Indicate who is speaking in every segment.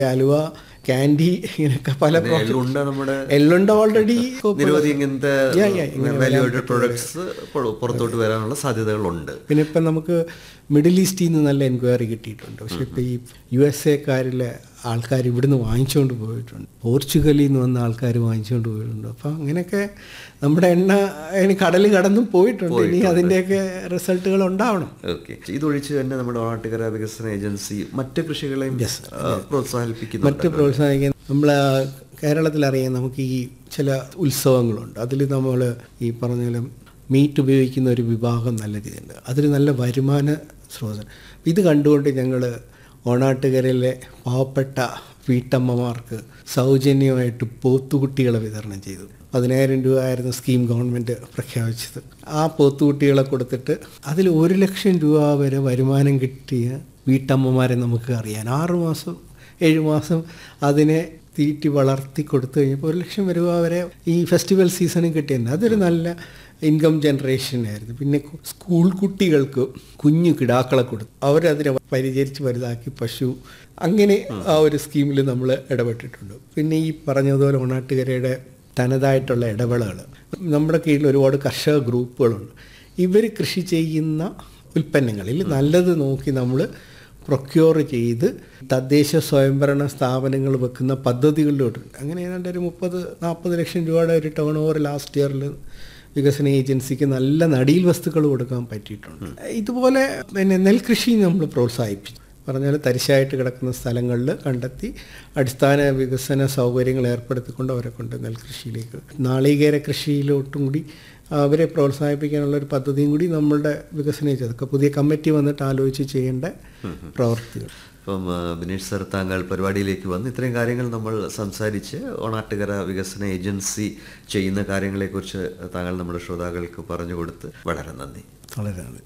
Speaker 1: അലുവ candy ഇങ്ങനെയൊക്കെ പല
Speaker 2: എള്ളുണ്ട നമ്മുടെ
Speaker 1: എള്ളുണ്ട് ഓൾറെഡി
Speaker 2: നിരവധി ഇങ്ങനത്തെ
Speaker 1: Yeah, yeah, ഇങ്ങനെ
Speaker 2: വാല്യൂഡ് പ്രൊഡക്ട്സ് പുറത്തോട്ട് വരാനുള്ള സാധ്യതകളുണ്ട്
Speaker 1: പിന്നെ ഇപ്പം നമുക്ക് മിഡിൽ ഈസ്റ്റിൽ നിന്ന് നല്ല എൻക്വയറി കിട്ടിയിട്ടുണ്ട് പക്ഷെ ഇപ്പം ഈ യു എസ് എക്കാരിലെ ആൾക്കാർ ഇവിടുന്ന് വാങ്ങിച്ചുകൊണ്ട് പോയിട്ടുണ്ട് പോർച്ചുഗലിൽ നിന്ന് വന്ന ആൾക്കാർ വാങ്ങിച്ചുകൊണ്ട് പോയിട്ടുണ്ട് അപ്പം അങ്ങനെയൊക്കെ നമ്മുടെ എണ്ണ ഇനി കടൽ കടന്നും പോയിട്ടുണ്ട് ഇനി അതിൻ്റെയൊക്കെ റിസൾട്ടുകൾ ഉണ്ടാവണം
Speaker 2: ഓക്കെ ഇതൊഴിച്ച് തന്നെ നമ്മുടെ ഓണാട്ടുകര വികസന ഏജൻസി മറ്റ് കൃഷികളെയും ആ, പ്രോത്സാഹിപ്പിക്കുന്നുണ്ട്
Speaker 1: മറ്റ് പ്രോത്സാഹിക്കാൻ നമ്മൾ കേരളത്തിലറിയാം നമുക്ക് ഈ ചില ഉത്സവങ്ങളുണ്ട് അതിൽ നമ്മൾ ഈ പറഞ്ഞ പോലെ മീറ്റ് ഉപയോഗിക്കുന്ന ഒരു വിഭാഗം നല്ല രീതിയുണ്ട് അതിൽ നല്ല വരുമാന സ്രോതസ് ഇത് കണ്ടുകൊണ്ട് ഞങ്ങൾ ഓണാട്ടുകരയിലെ പാവപ്പെട്ട വീട്ടമ്മമാർക്ക് സൗജന്യമായിട്ട് പോത്തുകുട്ടികളെ വിതരണം ചെയ്തു പതിനായിരം രൂപ ആയിരുന്നു സ്കീം ഗവൺമെൻറ് പ്രഖ്യാപിച്ചത് ആ പോത്തുകുട്ടികളെ കൊടുത്തിട്ട് അതിൽ ഒരു ലക്ഷം രൂപ വരെ വരുമാനം കിട്ടിയ വീട്ടമ്മമാരെ നമുക്ക് അറിയാൻ ആറ് മാസം ഏഴ് മാസം അതിനെ തീറ്റി വളർത്തി കൊടുത്തു കഴിഞ്ഞപ്പോൾ ഒരു ലക്ഷം രൂപ വരെ ഈ ഫെസ്റ്റിവൽ സീസണിൽ കിട്ടിയിട്ടുണ്ട് അതൊരു നല്ല ഇൻകം ജനറേഷൻ ആയിരുന്നു പിന്നെ കു- സ്കൂൾ കുട്ടികൾക്ക് കുഞ്ഞു കിടാക്കളെ കൊടുത്തു അവരതിനെ പരിചരിച്ച് വലുതാക്കി പശു അങ്ങനെ ആ ഒരു സ്കീമിൽ നമ്മൾ ഇടപെട്ടിട്ടുണ്ട് പിന്നെ ഈ പറഞ്ഞതുപോലെ ഓണാട്ടുകരയുടെ തനതായിട്ടുള്ള ഇടവേളകൾ നമ്മുടെ കീഴിൽ ഒരുപാട് കർഷക ഗ്രൂപ്പുകളുണ്ട് ഇവർ കൃഷി ചെയ്യുന്ന ഉൽപ്പന്നങ്ങളിൽ നല്ലത് നോക്കി നമ്മൾ പ്രൊക്യൂർ ചെയ്ത് തദ്ദേശ സ്വയംഭരണ സ്ഥാപനങ്ങൾ വെക്കുന്ന പദ്ധതികളിലോട്ട് അങ്ങനെ ഏതാണ്ട് ഒരു മുപ്പത് നാൽപ്പത് ലക്ഷം രൂപയുടെ ഒരു ടേൺ ഓവർ ലാസ്റ്റ് ഇയറിൽ വികസന ഏജൻസിക്ക് നല്ല നടീൽ വസ്തുക്കൾ കൊടുക്കാൻ പറ്റിയിട്ടുണ്ട് ഇതുപോലെ പിന്നെ നെൽകൃഷി നമ്മൾ പ്രോത്സാഹിപ്പിച്ചു പറഞ്ഞാൽ തരിശായിട്ട് കിടക്കുന്ന സ്ഥലങ്ങളിൽ കണ്ടെത്തി അടിസ്ഥാന വികസന സൗകര്യങ്ങൾ ഏർപ്പെടുത്തിക്കൊണ്ട് അവരെ കൊണ്ട് നെൽകൃഷിയിലേക്ക് നാളികേര കൃഷിയിലോട്ടും കൂടി അവരെ പ്രോത്സാഹിപ്പിക്കാനുള്ള ഒരു പദ്ധതിയും കൂടി നമ്മളുടെ വികസന ഏജൻസി അതൊക്കെ പുതിയ കമ്മിറ്റി വന്നിട്ട് ആലോചിച്ച് ചെയ്യേണ്ട പ്രവർത്തികൾ
Speaker 2: അപ്പം ആ, ബിനീഷ് സർ താങ്കൾ പരിപാടിയിലേക്ക് വന്ന് ഇത്രയും കാര്യങ്ങൾ നമ്മൾ സംസാരിച്ച് ഓണാട്ടുകര വികസന ഏജൻസി ചെയ്യുന്ന കാര്യങ്ങളെക്കുറിച്ച് താങ്കൾ നമ്മുടെ ശ്രോതാക്കൾക്ക് പറഞ്ഞു കൊടുത്ത് വളരെ നന്ദി
Speaker 1: വളരെ നന്ദി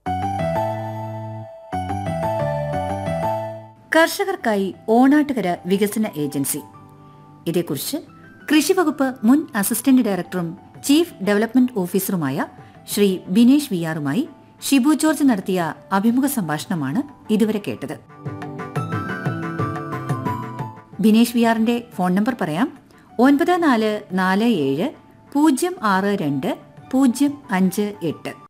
Speaker 3: കർഷകർക്കായി ഓണാട്ടുകര വികസന ഏജൻസി ഇതേക്കുറിച്ച് കൃഷിവകുപ്പ് മുൻ അസിസ്റ്റന്റ് ഡയറക്ടറും ചീഫ് ഡെവലപ്മെന്റ് ഓഫീസറുമായ ശ്രീ ബിനേഷ് വിയാറുമായി ഷിബു ജോർജ് നടത്തിയ അഭിമുഖ സംഭാഷണമാണ് ഇതുവരെ കേട്ടത് ബിനേഷ് വിയാറിന്റെ ഫോൺ നമ്പർ പറയാം ഒൻപത് നാല് നാല് ഏഴ് പൂജ്യം ആറ് രണ്ട് പൂജ്യം അഞ്ച് എട്ട്